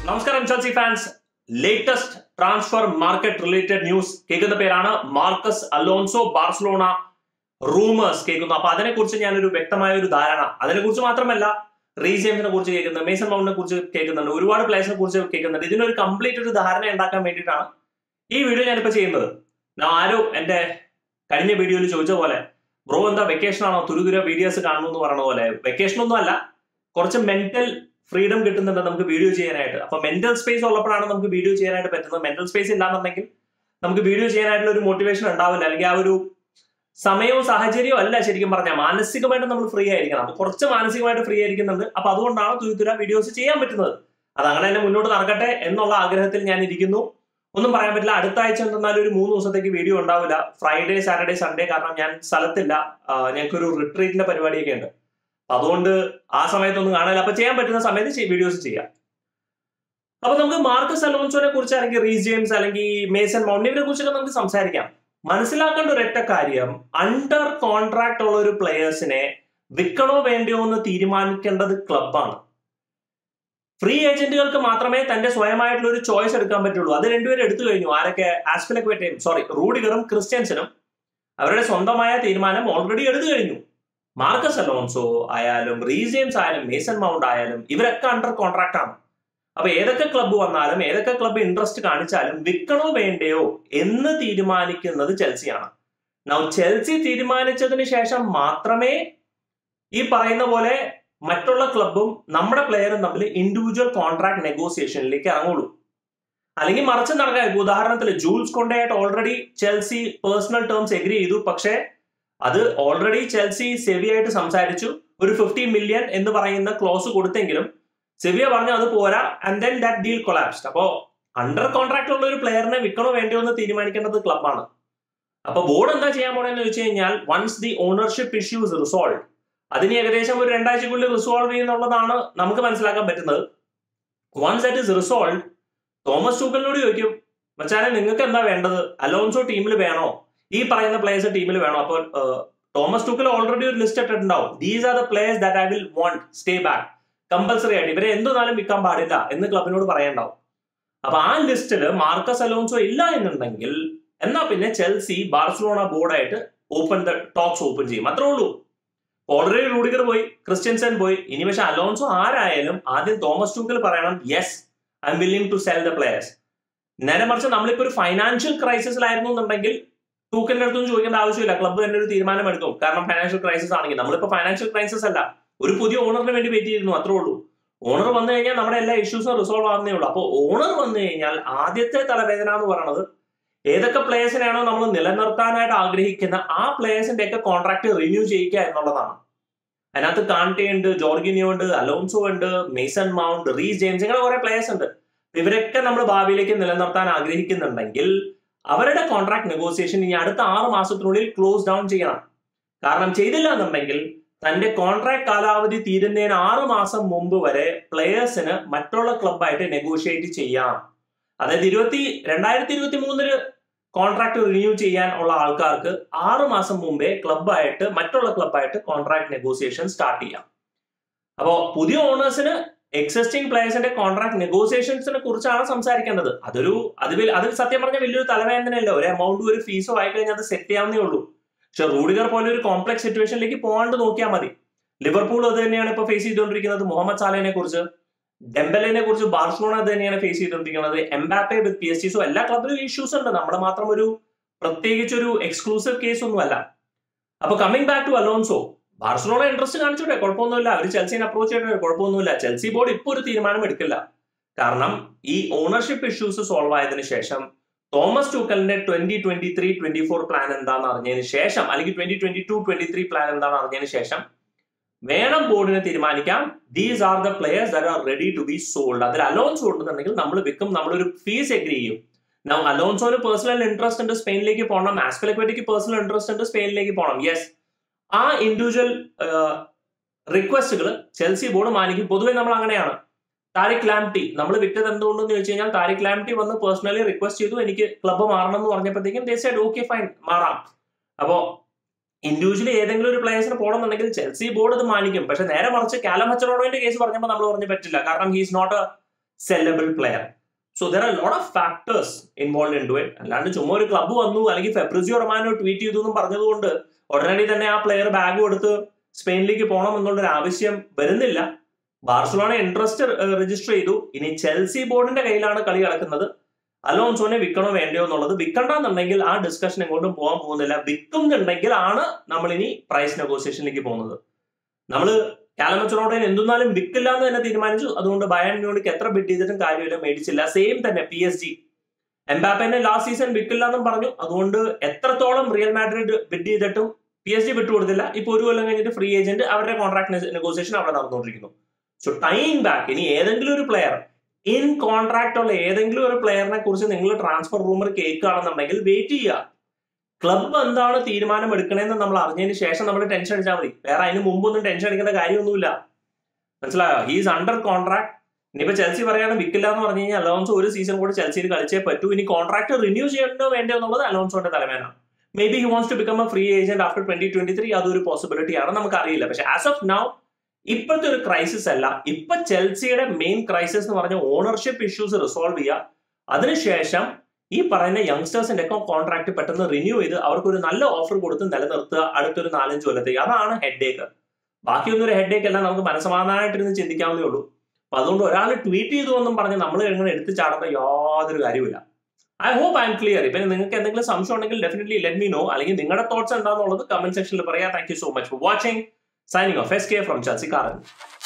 നമസ്കാരം Chelsea fans latest transfer market related news കേൾക്കുന്ന പേരാണ് മാർക്കസ് അലോൺസോ ബാർസലോണ റൂമേഴ്സ് കേൾക്കുന്നു അപ്പൊ അതിനെക്കുറിച്ച് ഞാനൊരു വ്യക്തമായ ഒരു ധാരണ അതിനെക്കുറിച്ച് മാത്രമല്ല റീജെയിംസിനെ കുറിച്ച് കേൾക്കുന്നുണ്ട് മേസൺ മൗണ്ടിനെ കുറിച്ച് കേൾക്കുന്നുണ്ട് ഒരുപാട് പ്ലേസിനെ കുറിച്ച് കേൾക്കുന്നുണ്ട് ഇതിനൊരു കംപ്ലീറ്റ് ഒരു ധാരണ ഉണ്ടാക്കാൻ വേണ്ടിയിട്ടാണ് ഈ വീഡിയോ ഞാനിപ്പോ ചെയ്യുന്നത് ഞാൻ ആരോ എന്റെ കഴിഞ്ഞ വീഡിയോയിൽ ചോദിച്ച പോലെ ബ്രോ എന്താ വെക്കേഷൻ ആണോ തുരുതുര വീഡിയോസ് കാണുന്നു എന്ന് പറഞ്ഞ പോലെ വെക്കേഷൻ ഒന്നും അല്ല കുറച്ച് മെന്റൽ ഫ്രീഡം കിട്ടുന്നുണ്ട് നമുക്ക് വീഡിയോ ചെയ്യാനായിട്ട് അപ്പൊ മെന്റൽ സ്പേസ് ഉള്ളപ്പോഴാണ് നമുക്ക് വീഡിയോ ചെയ്യാനായിട്ട് പറ്റുന്നത് മെന്റൽ സ്പേസ് ഇല്ലാന്നുണ്ടെങ്കിൽ നമുക്ക് വീഡിയോ ചെയ്യാനായിട്ടുള്ള ഒരു മോട്ടിവേഷൻ ഉണ്ടാവില്ല അല്ലെങ്കിൽ ആ ഒരു സമയവും സാഹചര്യവും അല്ല ശരിക്കും പറഞ്ഞാൽ മാനസികമായിട്ട് നമ്മൾ ഫ്രീ ആയിരിക്കണം അപ്പൊ കുറച്ച് മാനസികമായിട്ട് ഫ്രീ ആയിരിക്കുന്നുണ്ട് അപ്പൊ അതുകൊണ്ടാണ് തുരുതുര വീഡിയോസ് ചെയ്യാൻ പറ്റുന്നത് അത് അങ്ങനെ തന്നെ മുന്നോട്ട് നടക്കട്ടെ എന്നുള്ള ആഗ്രഹത്തിൽ ഞാൻ ഇരിക്കുന്നു ഒന്നും പറയാൻ പറ്റില്ല അടുത്ത ആഴ്ച എന്തെന്നാലും ഒരു മൂന്ന് ദിവസത്തേക്ക് വീഡിയോ ഉണ്ടാവില്ല ഫ്രൈഡേ സാറ്റർഡേ സൺഡേ കാരണം ഞാൻ സ്ഥലത്തില്ല ആ, ഞങ്ങൾക്കൊരു റിട്രീറ്റിന്റെ പരിപാടിയൊക്കെ ഉണ്ട് അപ്പൊ അതുകൊണ്ട് ആ സമയത്തൊന്നും കാണില്ല അപ്പൊ ചെയ്യാൻ പറ്റുന്ന സമയത്ത് വീഡിയോസ് ചെയ്യാം അപ്പൊ നമുക്ക് മാർക്കസ് അലോൺസോനെ കുറിച്ച് അല്ലെങ്കിൽ റീസ് ജെയിംസ് അല്ലെങ്കിൽ മേസൺ മൗണ്ടിനെ കുറിച്ചൊക്കെ നമുക്ക് സംസാരിക്കാം മനസ്സിലാക്കേണ്ട ഒരൊറ്റ കാര്യം അണ്ടർ കോൺട്രാക്ട് ഉള്ള ഒരു പ്ലെയേഴ്സിനെ വിൽക്കണോ വേണ്ടയോ എന്ന് തീരുമാനിക്കേണ്ടത് ക്ലബാണ് ഫ്രീ ഏജന്റുകൾക്ക് മാത്രമേ തന്റെ സ്വയമായിട്ടുള്ള ഒരു ചോയ്സ് എടുക്കാൻ പറ്റുള്ളൂ അത് രണ്ടുപേരും എടുത്തു കഴിഞ്ഞു ആരൊക്കെ ആസ്പിലക്വേറ്റയും സോറി റൂഡിഗറും ക്രിസ്ത്യൻസനും അവരുടെ സ്വന്തമായ തീരുമാനം ഓൾറെഡി എടുത്തു കഴിഞ്ഞു മാർക്കസ് അലോൺസോ ആയാലും റീജെയിംസ് ആയാലും മേസൺ മൗണ്ട് ആയാലും ഇവരൊക്കെ അണ്ടർ കോൺട്രാക്ട് ആണ് അപ്പൊ ഏതൊക്കെ ക്ലബ്ബ് വന്നാലും ഏതൊക്കെ ക്ലബ്ബ് ഇൻട്രസ്റ്റ് കാണിച്ചാലും വിൽക്കണോ വേണ്ടയോ എന്ന് തീരുമാനിക്കുന്നത് ചെൽസിയാണ് നൗ ചെൽസി തീരുമാനിച്ചതിന് ശേഷം മാത്രമേ ഈ പറയുന്ന പോലെ മറ്റുള്ള ക്ലബും നമ്മുടെ പ്ലെയറും തമ്മിൽ ഇൻഡിവിജ്വൽ കോൺട്രാക്ട് നെഗോസിയേഷനിലേക്ക് ഇറങ്ങുള്ളൂ അല്ലെങ്കിൽ മറിച്ച് നടക്കുക ഇപ്പൊ ഉദാഹരണത്തിൽ ജൂൾസ് കൊണ്ടയായിട്ട് already Chelsea personal terms agree ചെയ്തു പക്ഷേ അത് ഓൾറെഡി ചെൽസി സെവിയായിട്ട് സംസാരിച്ചു ഒരു ഫിഫ്റ്റി മില്യൺ എന്ന് പറയുന്ന ക്ലോസ് കൊടുത്തെങ്കിലും സെവിയ പറഞ്ഞു അത് പോരാ and then that deal collapsed അപ്പോ അണ്ടർ കോൺട്രാക്ട് ഉള്ള ഒരു പ്ലെയറിനെ വിൽക്കണോ വേണ്ടിയോ എന്ന് തീരുമാനിക്കേണ്ടത് ക്ലബാണ് അപ്പൊ ബോർഡ് എന്താ ചെയ്യാൻ പോണെന്ന് വെച്ച് കഴിഞ്ഞാൽ once the ownership issues resolve അതിന് ഏകദേശം ഒരു രണ്ടാഴ്ചക്കുള്ളിൽ റിസോൾവ് ചെയ്യുന്നുള്ളതാണ് നമുക്ക് മനസ്സിലാക്കാൻ പറ്റുന്നത് once that is resolve Thomas ടൂക്കലിനോട് ചോദിക്കും മച്ചാനെ നിങ്ങൾക്ക് എന്താ വേണ്ടത് അലോൺസോ ടീമിൽ വേണോ ഈ പറയുന്ന പ്ലേയേഴ്സ് ടീമിൽ വേണോ അപ്പോൾ തോമസ് ടൂക്കൽ ഓൾറെഡി ഒരു ലിസ്റ്റ് ഇട്ടിട്ടുണ്ടാവും these are the players that I will want stay back compulsory ആയിട്ട് ഇവരെ എന്തുനാലും വിൽക്കാൻ പാടില്ല എന്ന് ക്ലബിനോട് പറയണ്ടാവും അപ്പൊ ആ ലിസ്റ്റിൽ മാർക്കസ് അലോൺസോ ഇല്ല എന്നുണ്ടെങ്കിൽ എന്നാ പിന്നെ ചെൽസി ബാർസലോണ ബോർഡായിട്ട് ഓപ്പൺ ദ ടോക്സ് ഓപ്പൺ ചെയ്യും അത്രേ ഉള്ളൂ ഓൾറെഡി റൂഡിഗർ പോയി ക്രിസ്ത്യൻസൻ പോയി ഇനി പക്ഷെ അലോൺസോ ആരായാലും ആദ്യം തോമസ് ടൂക്കൽ പറയണം yes I'm willing to sell the players നേരെ മറിച്ച് നമ്മളിപ്പോ ഒരു ഫൈനാൻഷ്യൽ ക്രൈസിസിലായിരുന്നു എന്നുണ്ടെങ്കിൽ ടൂക്കലിന്റെ അടുത്തൊന്നും ചോദിക്കേണ്ട ആവശ്യമില്ല ക്ലബ്ബ് തന്നെ ഒരു തീരുമാനം എടുക്കും കാരണം ഫൈനാൻഷ്യൽ ക്രൈസിസ് ആണെങ്കിൽ നമ്മളിപ്പോ ഫൈനാൻഷ്യൽ ക്രൈസിസ് അല്ല ഒരു പുതിയ ഓണറിന് വേണ്ടി വെയിറ്റ് ചെയ്യുന്നു അത്രേ ഉള്ളൂ ഓണർ വന്നു കഴിഞ്ഞാൽ നമ്മുടെ എല്ലാ ഇഷ്യൂസും റിസോൾവ് ആവുന്നേ ഉള്ളൂ അപ്പോൾ ഓണർ വന്നു കഴിഞ്ഞാൽ ആദ്യത്തെ തലവേദന എന്ന് പറയുന്നത് ഏതൊക്കെ പ്ലേയേഴ്സിനാണോ നമ്മൾ നിലനിർത്താനായിട്ട് ആഗ്രഹിക്കുന്ന ആ പ്ലേയേഴ്സിന്റെ ഒക്കെ കോൺട്രാക്ട് റിന്യൂ ചെയ്യിക്കുക എന്നുള്ളതാണ് അതിനകത്ത് കാൺട്ടെ ഉണ്ട് ജോർഗിനിയോ ഉണ്ട് അലോൺസോ ഉണ്ട് മേസൺ മൗണ്ട് റീസ് ജെയിംസ് ഇങ്ങനെ കുറെ പ്ലേയേഴ്സ് ഉണ്ട് ഇവരൊക്കെ നമ്മൾ ഭാവിയിലേക്ക് നിലനിർത്താൻ ആഗ്രഹിക്കുന്നുണ്ടെങ്കിൽ അവരുടെ കോൺട്രാക്ട് നെഗോസിയേഷൻ ഇനി അടുത്ത ആറ് മാസത്തിനുള്ളിൽ ക്ലോസ് ഡൗൺ ചെയ്യണം കാരണം ചെയ്തില്ല എന്നുണ്ടെങ്കിൽ തന്റെ കോൺട്രാക്ട് കാലാവധി തീരുന്നതിന് ആറ് മാസം മുമ്പ് വരെ പ്ലേയേഴ്സിന് മറ്റുള്ള ക്ലബായിട്ട് നെഗോഷിയേറ്റ് ചെയ്യാം അതായത് ഇരുപത്തി രണ്ടായിരത്തി ഇരുപത്തി മൂന്നില് കോൺട്രാക്ട് റിന്യൂ ചെയ്യാൻ ഉള്ള ആൾക്കാർക്ക് ആറ് മാസം മുമ്പേ ക്ലബായിട്ട് മറ്റുള്ള ക്ലബായിട്ട് കോൺട്രാക്ട് നെഗോസിയേഷൻ സ്റ്റാർട്ട് ചെയ്യാം അപ്പോൾ പുതിയ ഓണേഴ്സിന് എക്സിസ്റ്റിംഗ് പ്ലേയേഴ്സിന്റെ കോൺട്രാക്ട് നെഗോസിയേഷൻസിനെ കുറിച്ചാണ് സംസാരിക്കേണ്ടത് അതൊരു അത് വലിയ- അത് സത്യം പറഞ്ഞാൽ വലിയൊരു തലവേദനയല്ല ഒരു എമൗണ്ട് ഒരു ഫീസോ ആയി കഴിഞ്ഞാൽ അത് സെറ്റ് ചെയ്യാവുന്നേ ഉള്ളൂ പക്ഷെ റൂഡിഗർ പോലെ ഒരു കോംപ്ലക്സ് സിറ്റുവേഷനിലേക്ക് പോകാണ്ട് നോക്കിയാൽ മതി ലിവർപൂൾ അത് തന്നെയാണ് ഇപ്പൊ ഫേസ് ചെയ്തുകൊണ്ടിരിക്കുന്നത് മുഹമ്മദ് സാലേനെ കുറിച്ച് ഡെംബലിനെ കുറിച്ച് ബാർസലോണ അത് തന്നെയാണ് ഫേസ് ചെയ്തുകൊണ്ടിരിക്കുന്നത് Mbappe with P S T so എല്ലാ ക്ലബിലും ഇഷ്യൂസ് ഉണ്ട് നമ്മുടെ മാത്രം ഒരു പ്രത്യേകിച്ച് ഒരു എക്സ്ക്ലൂസീവ് കേസ് ഒന്നുമല്ല അപ്പൊ coming back to Alonso Barcelona interest കാണിച്ചോട്ടെ കുഴപ്പമൊന്നുമില്ല അവർ ചെൽസിനെ അപ്രോച്ച് ചെയ്തിട്ട് കുഴപ്പമൊന്നുമില്ല ചെൽസി ബോർഡ് ഇപ്പോൾ ഒരു തീരുമാനം എടുക്കില്ല കാരണം ഈ ഓണർഷിപ്പ് ഇഷ്യൂസ് സോൾവ് ആയതിനു ശേഷം തോമസ് ടൂക്കലിന്റെ twenty twenty three twenty four plan എന്താണെന്ന് അറിഞ്ഞതിന് ശേഷം അല്ലെങ്കിൽ twenty twenty two twenty three plan എന്താണെന്ന് അറിഞ്ഞതിന് ശേഷം വേണം ബോർഡിന് തീരുമാനിക്കാം these are the players that are ready to be sold അതിൽ അലോൺസോ ഉണ്ടെന്നുണ്ടെങ്കിൽ നമ്മൾ വിൽക്കും നമ്മളൊരു ഫീസ് എഗ്രി ചെയ്യും നൗ അലോൺസോന് പേഴ്സണൽ ഇൻട്രസ്റ്റ് ഉണ്ട് സ്പെയിനിലേക്ക് പോകണം ആസ്പെലക്വറ്റിക്ക് പേഴ്സണൽ ഇൻട്രസ്റ്റ് ഉണ്ട് സ്പെയിനിലേക്ക് പോകണം യെസ് ആ ഇൻഡിവിജ്വൽ റിക്വസ്റ്റുകൾ ചെൽസി ബോർഡ് മാനിക്കും പൊതുവെ നമ്മൾ അങ്ങനെയാണ് താരിഖ് ലാംറ്റി നമ്മൾ വിറ്റത് എന്തുകൊണ്ടെന്ന് ചോദിച്ചു കഴിഞ്ഞാൽ താരിഖ് ലാംറ്റി വന്ന് പേഴ്സണലി റിക്വസ്റ്റ് ചെയ്തു എനിക്ക് ക്ലബ്ബ് മാറണം എന്ന് പറഞ്ഞപ്പോഴത്തേക്കും ദേ സൈഡ് ഓക്കെ ഫൈൻ മാറാം അപ്പോ ഇൻഡിവിജ്വലി ഏതെങ്കിലും ഒരു പ്ലേയേഴ്സിന് പോകണമെന്നുണ്ടെങ്കിൽ ചെൽസി ബോർഡ് ഇത് മാനിക്കും പക്ഷെ നേരെ മറിച്ച് കാലം ഹച്ചറോഡോന്റെ കേസ് പറഞ്ഞപ്പോൾ നമ്മൾ പറഞ്ഞു പറ്റില്ല കാരണം he's not a sellable player so there are lot of factors involve into it അല്ലാണ്ട് ചുമ്മാ ഒരു ക്ലബ്ബ് വന്നു അല്ലെങ്കിൽ ഫെബ്രിസിയോ റൊമാനോ ട്വീറ്റ് ചെയ്തു എന്നും പറഞ്ഞതുകൊണ്ട് ഉടനടി തന്നെ ആ പ്ലെയർ ബാഗ് എടുത്ത് സ്പെയിനിലേക്ക് പോകണം എന്നുള്ളൊരു ആവശ്യം വരുന്നില്ല ബാർസലോണ ഇൻട്രസ്റ്റ് രജിസ്റ്റർ ചെയ്തു ഇനി ചെൽസി ബോർഡിന്റെ കയ്യിലാണ് കളി കിടക്കുന്നത് അലോൺസോനെ വിൽക്കണോ വേണ്ടയോ എന്നുള്ളത് വിൽക്കണ്ടെന്നുണ്ടെങ്കിൽ ആ ഡിസ്കഷൻ എങ്ങോട്ടും പോകാൻ പോകുന്നില്ല വിൽക്കുന്നുണ്ടെങ്കിൽ ആണ് നമ്മൾ ഇനി പ്രൈസ് നെഗോസിയേഷനിലേക്ക് പോകുന്നത് നമ്മൾ കാലമച്ചറോടെ എന്തുന്നാലും വിൽക്കില്ല എന്ന് തന്നെ തീരുമാനിച്ചു അതുകൊണ്ട് ബയൺ മ്യൂണിക്ക് എത്ര ബിഡ് ചെയ്തിട്ടും കാര്യമില്ല മേടിച്ചില്ല സെയിം തന്നെ പി എസ് ജി എംബാപ്പനെ ലാസ്റ്റ് സീസൺ വിൽക്കില്ല എന്നും പറഞ്ഞു അതുകൊണ്ട് എത്രത്തോളം റിയൽ മാഡ്രിഡ് ബിഡ് ചെയ്തിട്ടും പി എസ് ജി വിട്ടുകൊടുത്തില്ല ഇപ്പൊ ഒരു കൊല്ലം കഴിഞ്ഞിട്ട് ഫ്രീ ഏജന്റ് അവരുടെ കോൺട്രാക്ട് നെഗോസിയേഷൻ അവിടെ നടന്നുകൊണ്ടിരിക്കുന്നു സോ ടൈം ബാക്ക് ഇനി ഏതെങ്കിലും ഒരു പ്ലെയർ ഇൻ കോൺട്രാക്ട് ഉള്ള ഏതെങ്കിലും ഒരു പ്ലെയറിനെ കുറിച്ച് നിങ്ങൾ ട്രാൻസ്ഫർ റൂമർ കേൾക്കുകയാണെന്നുണ്ടെങ്കിൽ വെയിറ്റ് ചെയ്യുക ക്ലബ്ബ് എന്താണ് തീരുമാനം എടുക്കണേന്ന് നമ്മൾ അറിഞ്ഞതിന് ശേഷം നമ്മൾ ടെൻഷൻ അടിച്ചാൽ മതി വേറെ അതിന് മുമ്പൊന്നും ടെൻഷൻ അടിക്കേണ്ട കാര്യമൊന്നുമില്ല മനസ്സിലായോ ഹീസ് അണ്ടർ കോൺട്രാക്ട് ഇനിയിപ്പോ ചെൽസി പറയാണ് വിൽക്കില്ല എന്ന് പറഞ്ഞു കഴിഞ്ഞാൽ അലോൺസോ ഒരു സീസൺ കൂടെ ചെൽസിയിൽ കളിച്ചേ പറ്റൂ ഇനി കോൺട്രാക്ട് റിന്യൂ ചെയ്യണോ വേണ്ടോ എന്നുള്ളത് അലോൺസോന്റെ തലമേനാണ് maybe he wants to become a free agent after twenty twenty three അതൊരു പോസിബിലിറ്റി ആണ് നമുക്ക് അറിയില്ല പക്ഷെ ആസ് ഓഫ് നൗ ഇപ്പോഴത്തെ ഒരു ക്രൈസിസ് അല്ല ഇപ്പൊ ചെൽസിയുടെ മെയിൻ ക്രൈസിസ് എന്ന് പറഞ്ഞ ഓണർഷിപ്പ് ഇഷ്യൂസ് റിസോൾവ് ചെയ്യുക അതിനുശേഷം ഈ പറയുന്ന യങ്സ്റ്റേഴ്സിന്റെ ഒക്കെ കോൺട്രാക്ട് പെട്ടെന്ന് റിന്യൂ ചെയ്ത് അവർക്ക് ഒരു നല്ല ഓഫർ കൊടുത്ത് നിലനിർത്തുക അടുത്തൊരു നാലഞ്ച് കൊല്ലത്തേക്ക് അതാണ് ഹെഡ് ഏക്ക് ബാക്കിയൊന്നും ഒരു ഹെഡ് ഏക്ക് അല്ല നമുക്ക് മനസ്സമാധാനമായിട്ടിരുന്ന് ചിന്തിക്കാവുന്നേ ഉള്ളൂ അപ്പൊ അതുകൊണ്ട് ഒരാൾ ട്വീറ്റ് ചെയ്തു എന്നും പറഞ്ഞ് നമ്മൾ എങ്ങനെ എടുത്ത് ചാടേണ്ട യാതൊരു കാര്യമില്ല I hope I'm clear ഇപ്പൊ നിങ്ങൾക്ക് എന്തെങ്കിലും സംശയം ഉണ്ടെങ്കിൽ ഡെഫിനറ്റ്ലി ലെറ്റ് മീ നോ അല്ലെങ്കിൽ നിങ്ങളുടെ തോട്ട്സ് എന്താണെന്നുള്ളത് കമന്റ് സെക്ഷനിൽ പറയാം thank you so much for watching signing off S K from ചാൻസി കാറൻ